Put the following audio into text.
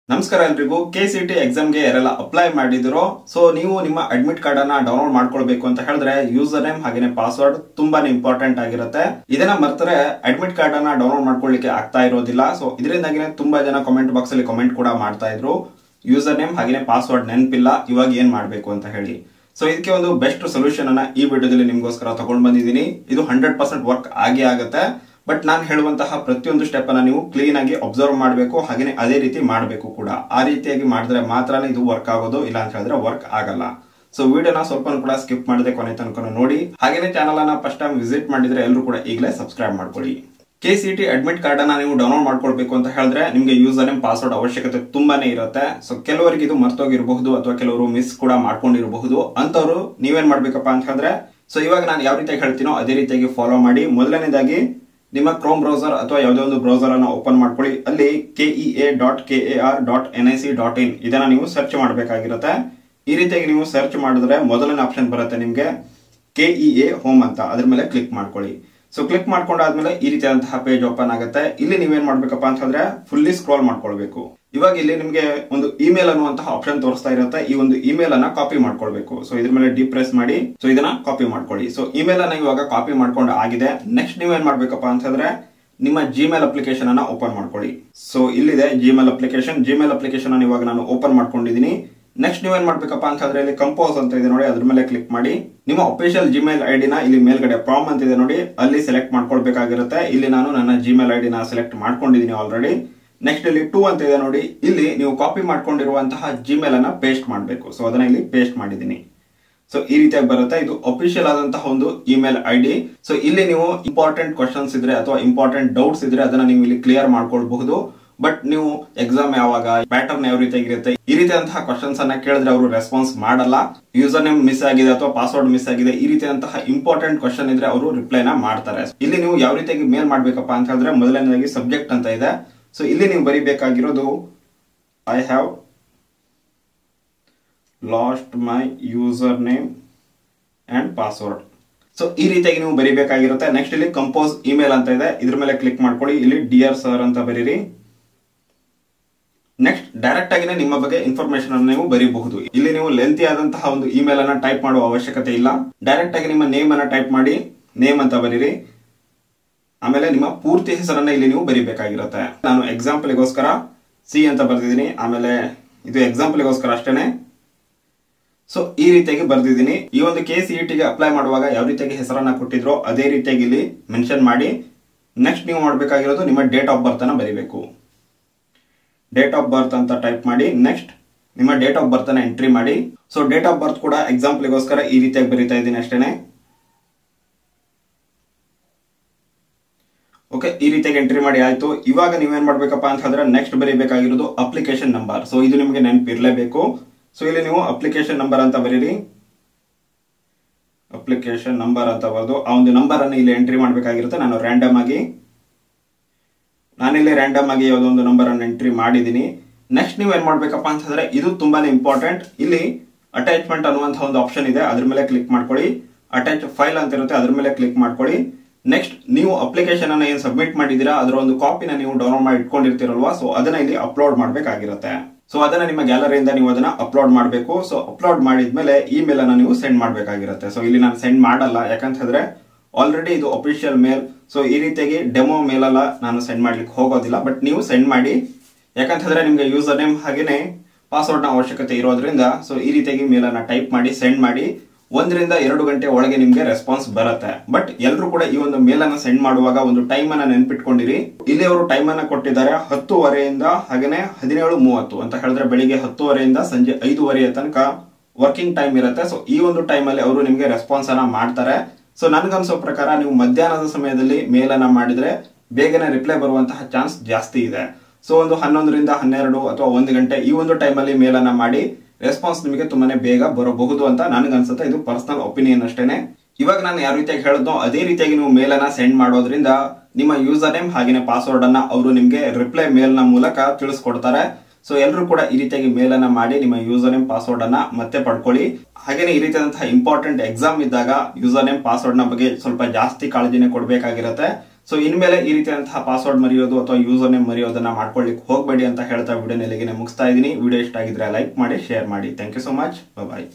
ನಮಸ್ಕಾರ ಎಲ್ರಿಗೂ K C T ಎಕ್ಸಾಮ್ಗೆ ಯಾರೆಲ್ಲ ಅಪ್ಲೈ ಮಾಡಿದಿರೋ ಸೊ ನೀವು ನಿಮ್ಮ ಅಡ್ಮಿಟ್ ಕಾರ್ಡ್ ಅನ್ನ ಡೌನ್ಲೋಡ್ ಮಾಡ್ಕೊಳ್ಬೇಕು ಅಂತ ಹೇಳಿದ್ರೆ ಯೂಸರ್ ನೇಮ್ ಹಾಗೇನೆ ಪಾಸ್ವರ್ಡ್ ತುಂಬಾನೇ ಇಂಪಾರ್ಟೆಂಟ್ ಆಗಿರುತ್ತೆ ಇದನ್ನ ಮರ್ತರೆ ಅಡ್ಮಿಟ್ ಕಾರ್ಡ್ ಅನ್ನ ಡೌನ್ಲೋಡ್ ಮಾಡ್ಕೊಳ್ಳಿಕ್ಕೆ ಆಗ್ತಾ ಇರೋದಿಲ್ಲ ಸೊ ಇದರಿಂದಾಗಿನೇ ತುಂಬಾ ಜನ ಕಮೆಂಟ್ ಬಾಕ್ಸ್ ಅಲ್ಲಿ ಕಮೆಂಟ್ ಕೂಡ ಮಾಡ್ತಾ ಇದ್ರು ಯೂಸರ್ ನೇಮ್ ಹಾಗೇನೆ ಪಾಸ್ವರ್ಡ್ ನೆನಪಿಲ್ಲ ಇವಾಗ ಏನ್ ಮಾಡ್ಬೇಕು ಅಂತ ಹೇಳಿ ಸೊ ಇದಕ್ಕೆ ಒಂದು ಬೆಸ್ಟ್ ಸೊಲ್ಯೂಷನ್ ಅನ್ನ ಈ ವಿಡಿಯೋದಲ್ಲಿ ನಿಮ್ಗೋಸ್ಕರ ತಗೊಂಡ್ ಬಂದಿದ್ದೀನಿ ಇದು ಹಂಡ್ರೆಡ್ ಪರ್ಸೆಂಟ್ ವರ್ಕ್ ಆಗೇ ಆಗುತ್ತೆ ಬಟ್ ನಾನು ಹೇಳುವಂತಹ ಪ್ರತಿಯೊಂದು ಸ್ಟೆಪ್ ಅನ್ನ ನೀವು ಕ್ಲೀನ್ ಆಗಿ ಅಬ್ಸರ್ವ್ ಮಾಡಬೇಕು ಹಾಗೇನೆ ಅದೇ ರೀತಿ ಮಾಡಬೇಕು ಕೂಡ ಆ ರೀತಿಯಾಗಿ ಮಾಡಿದ್ರೆ ಮಾತ್ರ ಇದು ವರ್ಕ್ ಆಗೋದು ಇಲ್ಲ ಅಂತ ಹೇಳಿದ್ರೆ ವರ್ಕ್ ಆಗಲ್ಲ ಸೊ ವಿಡಿಯೋನ ಸ್ವಲ್ಪ ಕೂಡ ಸ್ಕಿಪ್ ಮಾಡದೆ ಕೊನೆ ತನಕ ನೋಡಿ ಹಾಗೇನೆ ಚಾನಲ್ ಅನ್ನ ಫಸ್ಟ್ ಟೈಮ್ ವಿಸಿಟ್ ಮಾಡಿದ್ರೆ ಎಲ್ಲರೂ ಕೂಡ ಈಗಲೇ ಸಬ್ಸ್ಕ್ರೈಬ್ ಮಾಡ್ಕೊಳ್ಳಿ K C T admit card ಅನ್ನ ನೀವು ಡೌನ್ಲೋಡ್ ಮಾಡ್ಕೊಳ್ಬೇಕು ಅಂತ ಹೇಳಿದ್ರೆ ನಿಮಗೆ ಯೂಸರ್ ನೇಮ್ ಪಾಸ್ವರ್ಡ್ ಅವಶ್ಯಕತೆ ತುಂಬಾನೇ ಇರುತ್ತೆ ಸೊ ಕೆಲವರಿಗೆ ಇದು ಮರ್ತೋಗಿರಬಹುದು ಅಥವಾ ಕೆಲವರು ಮಿಸ್ ಕೂಡ ಮಾಡ್ಕೊಂಡಿರಬಹುದು ಅಂತವರು ನೀವೇನ್ ಮಾಡ್ಬೇಕಪ್ಪ ಅಂತ ಹೇಳಿದ್ರೆ ಸೊ ಇವಾಗ ನಾನು ಯಾವ ರೀತಿಯಾಗಿ ಹೇಳ್ತೀನೋ ಅದೇ ರೀತಿಯಾಗಿ ಫಾಲೋ ಮಾಡಿ ಮೊದಲನೇದಾಗಿ ನಿಮ್ಮ ಕ್ರೋಮ್ ಬ್ರೌಸರ್ ಅಥವಾ ಯಾವುದೇ ಒಂದು ಬ್ರೌಸರ್ ಅನ್ನು ಓಪನ್ ಮಾಡ್ಕೊಳ್ಳಿ ಅಲ್ಲಿ K E A dot K A R dot N I C dot in ಇದನ್ನ ನೀವು ಸರ್ಚ್ ಮಾಡಬೇಕಾಗಿರುತ್ತೆ ಈ ರೀತಿಯಾಗಿ ನೀವು ಸರ್ಚ್ ಮಾಡಿದ್ರೆ ಮೊದಲನೇ ಆಪ್ಷನ್ ಬರುತ್ತೆ ನಿಮಗೆ ಕೆಇ ಎ ಹೋಮ್ ಅಂತ ಅದ್ರ ಮೇಲೆ ಕ್ಲಿಕ್ ಮಾಡ್ಕೊಳ್ಳಿ ಸೊ ಕ್ಲಿಕ್ ಮಾಡ್ಕೊಂಡಾದ್ಮೇಲೆ ಈ ರೀತಿಯಾದಂತಹ ಪೇಜ್ ಓಪನ್ ಆಗುತ್ತೆ ಇಲ್ಲಿ ನೀವೇನ್ ಮಾಡ್ಬೇಕಪ್ಪ ಅಂತ ಹೇಳಿದ್ರೆ ಫುಲ್ಲಿ ಸ್ಕ್ರೋಲ್ ಮಾಡ್ಕೊಳ್ಬೇಕು ಇವಾಗ ಇಲ್ಲಿ ನಿಮಗೆ ಒಂದು ಇಮೇಲ್ ಅನ್ನುವಂತಹ ಆಪ್ಷನ್ ತೋರಿಸ್ತಾ ಇರುತ್ತೆ ಈ ಒಂದು ಇಮೇಲ್ ಅನ್ನ ಕಾಪಿ ಮಾಡ್ಕೊಳ್ಬೇಕು ಸೊ ಇದ್ರ ಮೇಲೆ ಡಿ ಪ್ರೆಸ್ ಮಾಡಿ ಸೊ ಇದನ್ನ ಕಾಪಿ ಮಾಡ್ಕೊಳ್ಳಿ ಸೊ ಇಮೇಲ್ ಅನ್ನ ಇವಾಗ ಕಾಪಿ ಮಾಡ್ಕೊಂಡು ಆಗಿದೆ ನೆಕ್ಸ್ಟ್ ನೀವೇನ್ ಮಾಡ್ಬೇಕಪ್ಪ ಅಂತ ಹೇಳಿದ್ರೆ ನಿಮ್ಮ ಜಿಮೇಲ್ ಅಪ್ಲಿಕೇಶನ್ ಅನ್ನ ಓಪನ್ ಮಾಡ್ಕೊಳ್ಳಿ ಸೊ ಇಲ್ಲಿದೆ ಜಿಮೇಲ್ ಅಪ್ಲಿಕೇಶನ್ ಜಿಮೇಲ್ ಅಪ್ಲಿಕೇಶನ್ ಅನ್ನು ಇವಾಗ ನಾನು ಓಪನ್ ಮಾಡ್ಕೊಂಡಿದ್ದೀನಿ ನೆಕ್ಸ್ಟ್ ನೀವೇನ್ ಮಾಡ್ಬೇಕಪ್ಪ ಅಂತ ಹೇಳಿದ್ರೆ ಇಲ್ಲಿ ಕಂಪೋಸ್ ಅಂತ ಇದೆ ನೋಡಿ ಅದ್ರ ಮೇಲೆ ಕ್ಲಿಕ್ ಮಾಡಿ ನಿಮ್ಮ ಅಫಿಷಿಯಲ್ ಜಿಮೇಲ್ ಐಡಿನ ಇಲ್ಲಿ ಮೇಲ್ಗಡೆ ಪ್ರಾಮ್ ಅಂತ ಇದೆ ನೋಡಿ ಅಲ್ಲಿ ಸೆಲೆಕ್ಟ್ ಮಾಡ್ಕೊಳ್ಬೇಕಾಗಿರುತ್ತೆ ಇಲ್ಲಿ ನಾನು ನನ್ನ ಜಿಮೇಲ್ ಐಡಿನ ಸೆಲೆಕ್ಟ್ ಮಾಡ್ಕೊಂಡಿದ್ದೀನಿ ಆಲ್ರೆಡಿ ನೆಕ್ಸ್ಟ್ ಇಲ್ಲಿ ಟೂ ಅಂತ ಇದೆ ನೋಡಿ ಇಲ್ಲಿ ನೀವು ಕಾಪಿ ಮಾಡ್ಕೊಂಡಿರುವಂತಹ ಜಿಮೇಲ್ ಅನ್ನ ಪೇಸ್ಟ್ ಮಾಡಬೇಕು ಸೊ ಅದನ್ನ ಇಲ್ಲಿ ಪೇಸ್ಟ್ ಮಾಡಿದ್ದೀನಿ ಸೊ ಈ ರೀತಿಯಾಗಿ ಬರುತ್ತೆ ಇದು ಅಫಿಷಿಯಲ್ ಆದಂತಹ ಒಂದು ಇಮೇಲ್ ಐ ಡಿ ಸೊ ಇಲ್ಲಿ ನೀವು ಇಂಪಾರ್ಟೆಂಟ್ ಕ್ವಶನ್ಸ್ ಇದ್ರೆ ಅಥವಾ ಇಂಪಾರ್ಟೆಂಟ್ ಡೌಟ್ಸ್ ಇದ್ರೆ ಅದನ್ನ ನೀವು ಇಲ್ಲಿ ಕ್ಲಿಯರ್ ಮಾಡ್ಕೊಳ್ಬಹುದು ಬಟ್ ನೀವು ಎಕ್ಸಾಮ್ ಯಾವಾಗ ಪ್ಯಾಟರ್ನ್ ಯಾವ ರೀತಿಯಾಗಿರುತ್ತೆ ಈ ರೀತಿಯಾದಂತಹ ಕ್ವಶನ್ಸ್ ಅನ್ನ ಕೇಳಿದ್ರೆ ಅವರು ರೆಸ್ಪಾನ್ಸ್ ಮಾಡಲ್ಲ ಯೂಸರ್ ನೇಮ್ ಮಿಸ್ ಆಗಿದೆ ಅಥವಾ ಪಾಸ್ವರ್ಡ್ ಮಿಸ್ ಆಗಿದೆ ಈ ರೀತಿಯಾದಂತಹ ಇಂಪಾರ್ಟೆಂಟ್ ಕ್ವಶನ್ ಇದ್ರೆ ಅವರು ರಿಪ್ಲೈನ ಮಾಡ್ತಾರೆ ಇಲ್ಲಿ ನೀವು ಯಾವ ರೀತಿಯಾಗಿ ಮೇಲ್ ಮಾಡ್ಬೇಕಪ್ಪ ಅಂತ ಹೇಳಿದ್ರೆ ಮೊದಲನೇದಾಗಿ ಸಬ್ಜೆಕ್ಟ್ ಅಂತ ಇದೆ ಸೊ ಇಲ್ಲಿ ನೀವು ಬರಿಬೇಕಾಗಿರೋದು I have lost my user name and password so ಈ ರೀತಿಯಾಗಿ ನೀವು ಬರಿಬೇಕಾಗಿರುತ್ತೆ ನೆಕ್ಸ್ಟ್ ಇಲ್ಲಿ ಕಂಪೋಸ್ ಇಮೇಲ್ ಅಂತ ಇದೆ ಇದ್ರ ಮೇಲೆ ಕ್ಲಿಕ್ ಮಾಡ್ಕೊಳ್ಳಿ ಇಲ್ಲಿ ಡಿಯರ್ ಸರ್ ಅಂತ ಬರೀರಿ ನೆಕ್ಸ್ಟ್ ಡೈರೆಕ್ಟ್ ಆಗಿನೇ ನಿಮ್ಮ ಬಗ್ಗೆ ಇನ್ಫಾರ್ಮೇಶನ್ ಅನ್ನು ನೀವು ಬರೀಬಹುದು ಇಲ್ಲಿ ನೀವು ಲೆಂತಿ ಆದಂತಹ ಒಂದು ಇಮೇಲ್ ಅನ್ನ ಟೈಪ್ ಮಾಡುವ ಅವಶ್ಯಕತೆ ಇಲ್ಲ ಡೈರೆಕ್ಟ್ ಆಗಿ ನಿಮ್ಮ ನೇಮ್ ಅನ್ನ ಟೈಪ್ ಮಾಡಿ ನೇಮ್ ಅಂತ ಬರೀರಿ ಆಮೇಲೆ ನಿಮ್ಮ ಪೂರ್ತಿ ಹೆಸರನ್ನ ಇಲ್ಲಿ ನೀವು ಬರಿಬೇಕಾಗಿರುತ್ತೆ ನಾನು ಎಕ್ಸಾಂಪಲ್ಗೋಸ್ಕರ ಸಿ ಅಂತ ಬರ್ದಿದ್ದೀನಿ ಆಮೇಲೆ ಇದು ಎಕ್ಸಾಂಪಲ್ಗೋಸ್ಕರ ಅಷ್ಟೇನೆ ಸೊ ಈ ರೀತಿಯಾಗಿ ಬರ್ದಿದ್ದೀನಿ ಈ ಒಂದು ಕೆ ಸಿ ಟಿಗೆ ಅಪ್ಲೈ ಮಾಡುವಾಗ ಯಾವ ರೀತಿಯಾಗಿ ಹೆಸರನ್ನ ಕೊಟ್ಟಿದ್ರೋ ಅದೇ ರೀತಿಯಾಗಿ ಇಲ್ಲಿ ಮೆನ್ಷನ್ ಮಾಡಿ ನೆಕ್ಸ್ಟ್ ನೀವು ಮಾಡಬೇಕಾಗಿರೋದು ನಿಮ್ಮ ಡೇಟ್ ಆಫ್ ಬರ್ತ್ ಅನ್ನ ಬರೀಬೇಕು ಡೇಟ್ ಆಫ್ ಬರ್ತ್ ಅಂತ ಟೈಪ್ ಮಾಡಿ ನೆಕ್ಸ್ಟ್ ನಿಮ್ಮ ಡೇಟ್ ಆಫ್ ಬರ್ತ್ ಅನ್ನ ಎಂಟ್ರಿ ಮಾಡಿ ಸೊ ಡೇಟ್ ಆಫ್ ಬರ್ತ್ ಕೂಡ ಎಕ್ಸಾಂಪಲ್ಗೋಸ್ಕರ ಈ ರೀತಿಯಾಗಿ ಬರೀತಾ ಇದ್ದೀನಿ ಅಷ್ಟೇನೆ ಓಕೆ ಈ ರೀತಿಯಾಗಿ ಎಂಟ್ರಿ ಮಾಡಿ ಆಯ್ತು ಇವಾಗ ನೀವೇನ್ ಮಾಡ್ಬೇಕಪ್ಪ ಅಂತ ಹೇಳಿದ್ರೆ ನೆಕ್ಸ್ಟ್ ಬರೀಬೇಕಾಗಿರೋದು ಅಪ್ಲಿಕೇಶನ್ ನಂಬರ್ ಸೊ ಇದು ನಿಮಗೆ ನೆನಪಿರ್ಲೇಬೇಕು ಸೊ ಇಲ್ಲಿ ನೀವು ಅಪ್ಲಿಕೇಶನ್ ನಂಬರ್ ಅಂತ ಬರೀರಿ ಅಪ್ಲಿಕೇಶನ್ ನಂಬರ್ ಅಂತ ಬರೆದು ಆ ಒಂದು ನಂಬರ್ ಅನ್ನು ಇಲ್ಲಿ ಎಂಟ್ರಿ ಮಾಡಬೇಕಾಗಿರುತ್ತೆ ನಾನು ರ್ಯಾಂಡಮ್ ಆಗಿ ನಾನಿಲ್ಲಿ ರ್ಯಾಂಡಮ್ ಆಗಿ ಯಾವುದೋ ಒಂದು ನಂಬರ್ ಅನ್ನು ಎಂಟ್ರಿ ಮಾಡಿದ್ದೀನಿ ನೆಕ್ಸ್ಟ್ ನೀವು ಏನ್ ಮಾಡ್ಬೇಕಪ್ಪ ಅಂತಂದ್ರೆ ಇದು ತುಂಬಾನೇ ಇಂಪಾರ್ಟೆಂಟ್ ಇಲ್ಲಿ ಅಟ್ಯಾಚ್ಮೆಂಟ್ ಅನ್ನುವಂತಹ ಒಂದು ಆಪ್ಷನ್ ಇದೆ ಅದ್ರ ಮೇಲೆ ಕ್ಲಿಕ್ ಮಾಡ್ಕೊಳ್ಳಿ ಅಟ್ಯಾಚ್ ಫೈಲ್ ಅಂತ ಇರುತ್ತೆ ಅದ್ರ ಮೇಲೆ ಕ್ಲಿಕ್ ಮಾಡ್ಕೊಳ್ಳಿ ನೆಕ್ಸ್ಟ್ ನೀವು ಅಪ್ಲಿಕೇಶನ್ ಅನ್ನ ಏನ್ ಸಬ್ಮಿಟ್ ಮಾಡಿದೀರಾ ಅದರ ಒಂದು ಕಾಪಿನ ನೀವು ಡೌನ್ಲೋಡ್ ಮಾಡಿ ಇಟ್ಕೊಂಡಿರ್ತೀರಲ್ವಾ ಸೊ ಅದನ್ನ ಇಲ್ಲಿ ಅಪ್ಲೋಡ್ ಮಾಡಬೇಕಾಗಿರುತ್ತೆ ಸೊ ಅದನ್ನ ನಿಮ್ಮ ಗ್ಯಾಲರಿಯಿಂದ ನೀವು ಅದನ್ನ ಅಪ್ಲೋಡ್ ಮಾಡಬೇಕು ಸೊ ಅಪ್ಲೋಡ್ ಮಾಡಿದ್ಮೇಲೆ ಇಮೇಲ್ ಅನ್ನ ನೀವು ಸೆಂಡ್ ಮಾಡಬೇಕಾಗಿರುತ್ತೆ ಸೊ ಇಲ್ಲಿ ನಾನು ಸೆಂಡ್ ಮಾಡಲ್ಲ ಯಾಕಂತ ಹೇಳಿದ್ರೆ ಆಲ್ರೆಡಿ ಇದು ಅಫಿಷಿಯಲ್ ಮೇಲ್ ಸೊ ಈ ರೀತಿಯಾಗಿ ಡೆಮೋ ಮೇಲ್ ಅಲ್ಲ ನಾನು ಸೆಂಡ್ ಮಾಡ್ಲಿಕ್ಕೆ ಹೋಗೋದಿಲ್ಲ ಬಟ್ ನೀವು ಸೆಂಡ್ ಮಾಡಿ ಯಾಕಂತ ಹೇಳಿದ್ರೆ ನಿಮ್ಗೆ ಯೂಸರ್ ನೇಮ್ ಹಾಗೇನೆ ಪಾಸ್ವರ್ಡ್ ನ ಅವಶ್ಯಕತೆ ಇರೋದ್ರಿಂದ ಸೊ ಈ ರೀತಿಯಾಗಿ ಮೇಲ್ ಅನ್ನ ಟೈಪ್ ಮಾಡಿ ಸೆಂಡ್ ಮಾಡಿ ಒಂದರಿಂದ ಎರಡು ಗಂಟೆ ಒಳಗೆ ನಿಮ್ಗೆ ರೆಸ್ಪಾನ್ಸ್ ಬರುತ್ತೆ ಬಟ್ ಎಲ್ಲರೂ ಕೂಡ ಈ ಒಂದು ಮೇಲ್ ಅನ್ನ ಸೆಂಡ್ ಮಾಡುವಾಗ ಒಂದು ಟೈಮ್ ಅನ್ನ ನೆನ್ಪಿಟ್ಕೊಂಡಿರಿ ಇಲ್ಲಿ ಅವರು ಟೈಮ್ ಅನ್ನ ಕೊಟ್ಟಿದ್ದಾರೆ ಹತ್ತುವರೆಯಿಂದ ಹಾಗೇನೆ ಹದಿನೇಳು ಮೂವತ್ತು ಅಂತ ಹೇಳಿದ್ರೆ ಬೆಳಿಗ್ಗೆ ಹತ್ತುವರೆಯಿಂದ ಸಂಜೆ ಐದುವರೆಯ ತನಕ ವರ್ಕಿಂಗ್ ಟೈಮ್ ಇರುತ್ತೆ ಸೊ ಈ ಒಂದು ಟೈಮ್ ಅಲ್ಲಿ ಅವರು ನಿಮ್ಗೆ ರೆಸ್ಪಾನ್ಸ್ ಅನ್ನ ಮಾಡ್ತಾರೆ ಸೊ ನನ್ಗನ್ಸೋ ಪ್ರಕಾರ ನೀವು ಮಧ್ಯಾಹ್ನದ ಸಮಯದಲ್ಲಿ ಮೇಲ್ ಅನ್ನ ಮಾಡಿದ್ರೆ ಬೇಗನೆ ರಿಪ್ಲೈ ಬರುವಂತಹ ಚಾನ್ಸ್ ಜಾಸ್ತಿ ಇದೆ ಸೊ ಒಂದು ಹನ್ನೊಂದರಿಂದ ಹನ್ನೆರಡು ಅಥವಾ ಒಂದು ಗಂಟೆ ಈ ಒಂದು ಟೈಮಲ್ಲಿ ಮೇಲ್ ಅನ್ನ ಮಾಡಿ ರೆಸ್ಪಾನ್ಸ್ ನಿಮಗೆ ತುಂಬಾನೇ ಬೇಗ ಬರಬಹುದು ಅಂತ ನನಗನ್ಸುತ್ತೆ ಇದು ಪರ್ಸನಲ್ ಒಪಿನಿಯನ್ ಅಷ್ಟೇನೆ ಇವಾಗ ನಾನು ಯಾವ ರೀತಿಯಾಗಿ ಹೇಳಿದ್ನೋ ಅದೇ ರೀತಿಯಾಗಿ ನೀವು ಮೇಲ್ ಅನ್ನ ಸೆಂಡ್ ಮಾಡೋದ್ರಿಂದ ನಿಮ್ಮ ಯೂಸರ್ ನೇಮ್ ಹಾಗೆಯೇ ಪಾಸ್ವರ್ಡ್ ಅನ್ನ ಅವರು ನಿಮ್ಗೆ ರಿಪ್ಲೈ ಮೇಲ್ ನ ಮೂಲಕ ತಿಳಿಸ್ಕೊಡ್ತಾರೆ ಸೊ ಎಲ್ಲರೂ ಕೂಡ ಈ ರೀತಿಯಾಗಿ ಮೇಲ್ ಅನ್ನ ಮಾಡಿ ನಿಮ್ಮ ಯೂಸರ್ ನೇಮ್ ಪಾಸ್ವರ್ಡ್ ಅನ್ನ ಮತ್ತೆ ಪಡ್ಕೊಳ್ಳಿ ಹಾಗೇನೆ ಈ ರೀತಿಯಾದಂತಹ ಇಂಪಾರ್ಟೆಂಟ್ ಎಕ್ಸಾಮ್ ಇದ್ದಾಗ ಯೂಸರ್ ನೇಮ್ ಪಾಸ್ವರ್ಡ್ ನ ಬಗ್ಗೆ ಸ್ವಲ್ಪ ಜಾಸ್ತಿ ಕಾಳಜಿನೇ ಕೊಡಬೇಕಾಗಿರುತ್ತೆ ಸೊ ಇನ್ಮೇಲೆ ಈ ರೀತಿಯಾದಂತಹ ಪಾಸ್ವರ್ಡ್ ಮರೆಯೋದು ಅಥವಾ ಯೂಸರ್ ನೇಮ್ ಮರೆಯೋದನ್ನ ಮಾಡ್ಕೊಳ್ಳಿಕ್ಕೆ ಹೋಗಬೇಡಿ ಅಂತ ಹೇಳ್ತಾ ವಿಡಿಯೋನ ಇಲ್ಲಿಗೆ ಮುಗಿಸ್ತಾ ಇದ್ದೀನಿ ವಿಡಿಯೋ ಇಷ್ಟ ಆಗಿದ್ರೆ ಲೈಕ್ ಮಾಡಿ ಶೇರ್ ಮಾಡಿ thank you so much bye